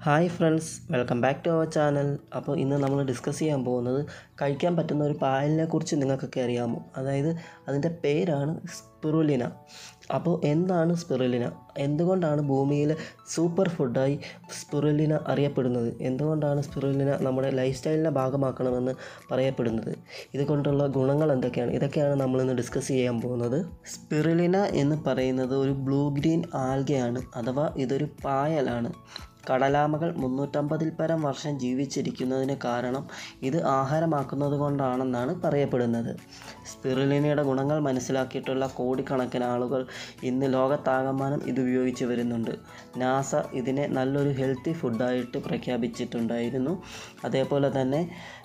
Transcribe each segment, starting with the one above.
hi friends welcome back to our channel അപ്പോൾ ഇന്ന് നമ്മൾ ഡിസ്കസ് ചെയ്യാൻ പോകുന്നത് കഴിക്കാൻ പറ്റുന്ന ഒരു പായലിനെ കുറിച്ച് നിങ്ങൾക്കൊക്കെ അറിയാമോ അതായത് അതിൻ്റെ പേരാണ് സ്പിറുലിന അപ്പോൾ എന്താണ് സ്പിറുലിന എന്തുകൊണ്ടാണ് ഭൂമിയിലെ സൂപ്പർ ഫുഡായി സ്പിറുലിന അറിയപ്പെടുന്നത് എന്തുകൊണ്ടാണ് സ്പിറുലിന നമ്മുടെ ലൈഫ് സ്റ്റൈലിനെ ഭാഗമാക്കണമെന്ന് പറയപ്പെടുന്നത് ഇതുകൊണ്ടുള്ള ഗുണങ്ങൾ എന്തൊക്കെയാണ് ഇതൊക്കെയാണ് നമ്മളിന്ന് ഡിസ്കസ് ചെയ്യാൻ പോകുന്നത് സ്പിറുലിന എന്ന് പറയുന്നത് ഒരു ബ്ലൂ ഗ്രീൻ ആൽഗയാണ് അഥവാ ഇതൊരു പായലാണ് കടലാമകൾ മുന്നൂറ്റമ്പതിൽ പരം വർഷം ജീവിച്ചിരിക്കുന്നതിന് കാരണം ഇത് ആഹാരമാക്കുന്നത് കൊണ്ടാണെന്നാണ് പറയപ്പെടുന്നത് സ്പിറുലിനയുടെ ഗുണങ്ങൾ മനസ്സിലാക്കിയിട്ടുള്ള കോടിക്കണക്കിന് ആളുകൾ ഇന്ന് ലോകത്താകമാനം ഇത് ഉപയോഗിച്ച് വരുന്നുണ്ട് നാസ ഇതിനെ നല്ലൊരു ഹെൽത്തി ഫുഡായിട്ട് പ്രഖ്യാപിച്ചിട്ടുണ്ടായിരുന്നു അതേപോലെ തന്നെ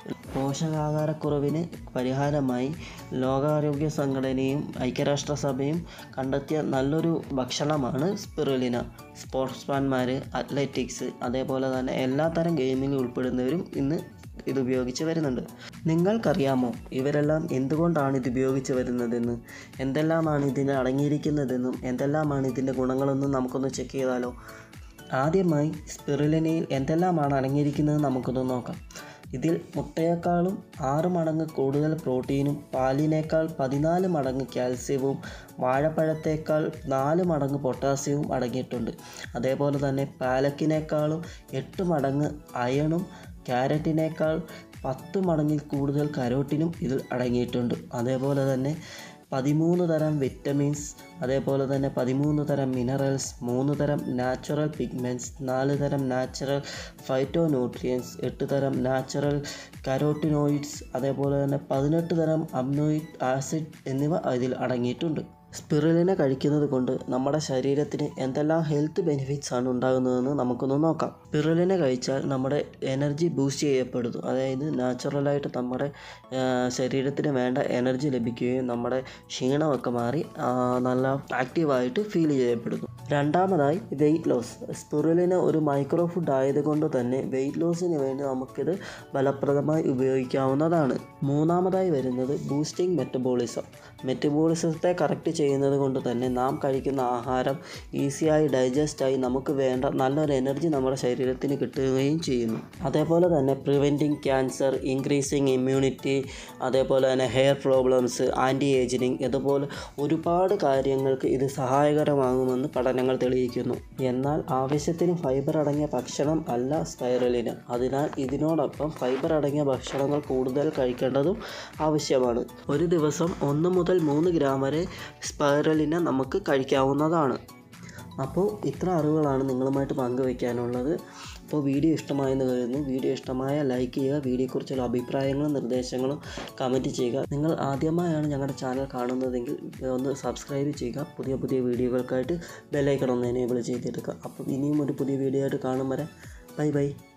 പോഷകാഹാരക്കുറവിന് പരിഹാരമായി ലോകാരോഗ്യ സംഘടനയും ഐക്യരാഷ്ട്രസഭയും കണ്ടെത്തിയ നല്ലൊരു ഭക്ഷണമാണ് സ്പിറുലിന സ്പോർട്സ്മാൻമാർ അത്ലറ്റിക്സ് അതേപോലെ തന്നെ എല്ലാത്തരം ഗെയിമിൽ ഉൾപ്പെടുന്നവരും ഇന്ന് ഇത് ഉപയോഗിച്ച് വരുന്നുണ്ട് നിങ്ങൾക്കറിയാമോ ഇവരെല്ലാം എന്തുകൊണ്ടാണ് ഇത് ഉപയോഗിച്ച് വരുന്നതെന്ന് എന്തെല്ലാമാണ് ഇതിന് അടങ്ങിയിരിക്കുന്നതെന്നും എന്തെല്ലാമാണ് ഇതിൻ്റെ ഗുണങ്ങളെന്നും നമുക്കൊന്ന് ചെക്ക് ചെയ്താലോ ആദ്യമായി സ്പിറുലിനയിൽ എന്തെല്ലാമാണ് അടങ്ങിയിരിക്കുന്നത് നമുക്കൊന്ന് നോക്കാം ഇതിൽ മുട്ടയേക്കാളും ആറ് മടങ്ങ് കൂടുതൽ പ്രോട്ടീനും പാലിനേക്കാൾ പതിനാല് മടങ്ങ് കാൽസ്യവും വാഴപ്പഴത്തേക്കാൾ നാല് മടങ്ങ് പൊട്ടാസ്യവും അടങ്ങിയിട്ടുണ്ട് അതേപോലെ തന്നെ പാലക്കിനേക്കാളും എട്ട് മടങ്ങ് അയണും ക്യാരറ്റിനേക്കാൾ പത്ത് മടങ്ങിൽ കൂടുതൽ കരോട്ടിനും ഇതിൽ അടങ്ങിയിട്ടുണ്ട് അതേപോലെ തന്നെ പതിമൂന്ന് തരം വിറ്റമിൻസ് അതേപോലെ തന്നെ പതിമൂന്ന് തരം മിനറൽസ് മൂന്ന് തരം നാച്ചുറൽ പിഗ്മെൻറ്റ്സ് നാല് തരം നാച്ചുറൽ ഫൈറ്റോ ന്യൂട്രിയൻസ് എട്ട് തരം നാച്ചുറൽ കരോട്ടിനോയിഡ്സ് അതേപോലെ തന്നെ പതിനെട്ട് തരം അമ്നോയിഡ് ആസിഡ് എന്നിവ ഇതിൽ അടങ്ങിയിട്ടുണ്ട് സ്പിറുലിനെ കഴിക്കുന്നത് കൊണ്ട് നമ്മുടെ ശരീരത്തിന് എന്തെല്ലാം ഹെൽത്ത് ബെനിഫിറ്റ്സ് ആണ് ഉണ്ടാകുന്നതെന്ന് നമുക്കൊന്ന് നോക്കാം സ്പിറുലിനെ കഴിച്ചാൽ നമ്മുടെ എനർജി ബൂസ്റ്റ് ചെയ്യപ്പെടുന്നു അതായത് നാച്ചുറലായിട്ട് നമ്മുടെ ശരീരത്തിന് വേണ്ട എനർജി ലഭിക്കുകയും നമ്മുടെ ക്ഷീണമൊക്കെ മാറി നല്ല ആക്റ്റീവായിട്ട് ഫീൽ ചെയ്യപ്പെടുന്നു രണ്ടാമതായി വെയിറ്റ് ലോസ് സ്പിറുലിന് ഒരു മൈക്രോ ഫുഡ് ആയതുകൊണ്ട് തന്നെ വെയിറ്റ് ലോസിന് വേണ്ടി നമുക്കിത് ഫലപ്രദമായി ഉപയോഗിക്കാവുന്നതാണ് മൂന്നാമതായി വരുന്നത് ബൂസ്റ്റിംഗ് മെറ്റബോളിസം മെറ്റബോളിസത്തെ കറക്റ്റ് ചെയ്യുന്നത് കൊണ്ട് തന്നെ നാം കഴിക്കുന്ന ആഹാരം ഈസിയായി ഡൈജസ്റ്റായി നമുക്ക് വേണ്ട നല്ലൊരു എനർജി നമ്മുടെ ശരീരത്തിന് കിട്ടുകയും ചെയ്യുന്നു അതേപോലെ തന്നെ പ്രിവെൻറ്റിങ് ക്യാൻസർ ഇൻക്രീസിങ് ഇമ്മ്യൂണിറ്റി അതേപോലെ തന്നെ ഹെയർ പ്രോബ്ലംസ് ആൻറ്റി ഏജിനിങ് ഇതുപോലെ ഒരുപാട് കാര്യങ്ങൾക്ക് ഇത് സഹായകരമാകുമെന്ന് പഠനങ്ങൾ തെളിയിക്കുന്നു എന്നാൽ ആവശ്യത്തിന് ഫൈബർ അടങ്ങിയ ഭക്ഷണം അല്ല സ്പൈറലിന് അതിനാൽ ഇതിനോടൊപ്പം ഫൈബർ അടങ്ങിയ ഭക്ഷണങ്ങൾ കൂടുതൽ കഴിക്കേണ്ടതും ആവശ്യമാണ് ഒരു ദിവസം ഒന്ന് മുതൽ മൂന്ന് ഗ്രാം വരെ സ്പൈറലിനെ നമുക്ക് കഴിക്കാവുന്നതാണ് അപ്പോൾ ഇത്ര അറിവുകളാണ് നിങ്ങളുമായിട്ട് പങ്കുവയ്ക്കാനുള്ളത് അപ്പോൾ വീഡിയോ ഇഷ്ടമായെന്ന് കരുതുന്നു വീഡിയോ ഇഷ്ടമായ ലൈക്ക് ചെയ്യുക വീഡിയോയെക്കുറിച്ചുള്ള അഭിപ്രായങ്ങളും നിർദ്ദേശങ്ങളും കമൻറ്റ് ചെയ്യുക നിങ്ങൾ ആദ്യമായാണ് ഞങ്ങളുടെ ചാനൽ കാണുന്നതെങ്കിൽ ഒന്ന് സബ്സ്ക്രൈബ് ചെയ്യുക പുതിയ പുതിയ വീഡിയോകൾക്കായിട്ട് ബെല്ലൈക്കൺ ഒന്ന് എനേബിൾ ചെയ്തെടുക്കുക അപ്പം ഇനിയും ഒരു പുതിയ വീഡിയോ ആയിട്ട് കാണും വരെ ബൈ ബൈ